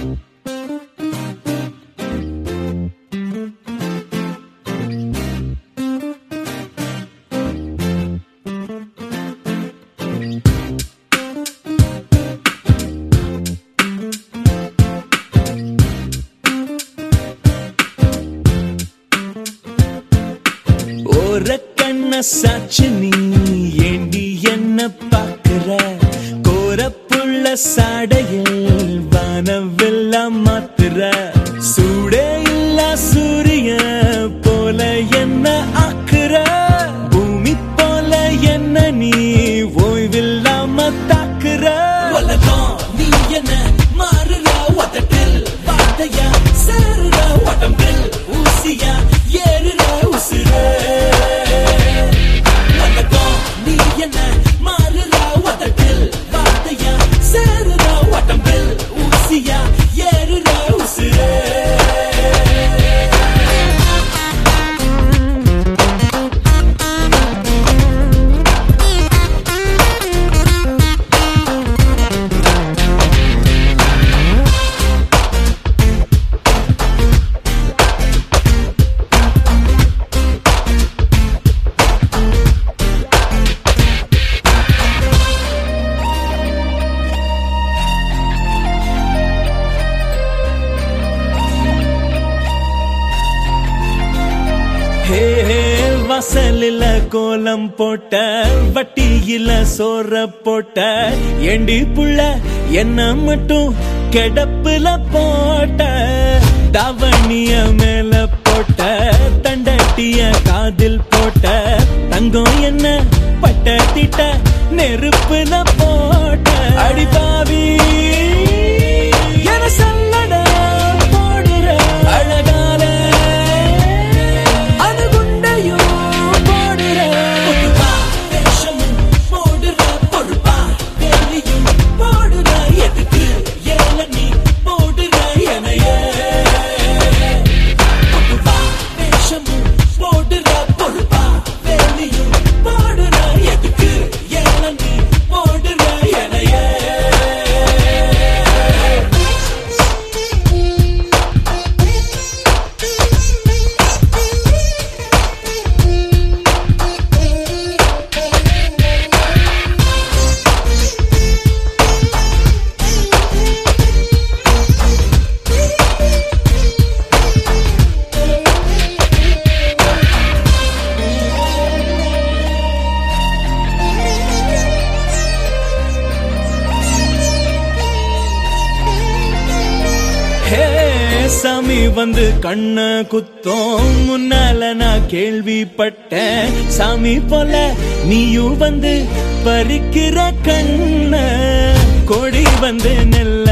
ஓர கண்ண சாச்சு நீ ஏண்டி என்ன பாக்குற கோரப்புள்ள சாடையில் வானவெல்லாம் மாத்துற சூடே இல்ல சூரிய போல என்ன ஆக்குற பூமி போல என்ன நீ ஓய்வில்லாம தாக்குற உலகம் நீ என்ன மாறுற உதட்டில் வார்த்தையா சேருற உடம்பில் ஊசியா ஏறுற உசுரே உலகம் நீ என்ன மாறுற உதட்டில் வார்த்தையா சேருற உடம்பில் ஊசியா ஏறுற உசுரே ஹே ஹே, வாசலில கோலம் போட்ட வட்டியில சோற போட்ட ஏண்டி புள்ள என்ன மட்டும் கிடப்புல போட்ட தாவணிய மேல போட்ட தண்டட்டிய காதில் போட்ட தங்கம் என்ன பட்ட திட்ட நெருப்புல போட்ட அடிபாவி என சல்லட போடுற அழகால அணுகுண்டையும் போடுற பொறுப்பா வேஷமும் போடுற பொறுப்பா வேலையும் போடுற எதுக்கு ஏல நீ போடுற எனையே பொறுப்பா வேஷமும் போடுற பொறுப்பா வேலையும் போடுற எதுக்கு ஏல நீ போடுற எனையே ஹே சாமி வந்து கண்ண குத்தோம் முன்னால நான் கேள்விப்பட்டேன் சாமி போல நீயும் வந்து பறிக்கிற கண்ண கொடி வந்து நெல்ல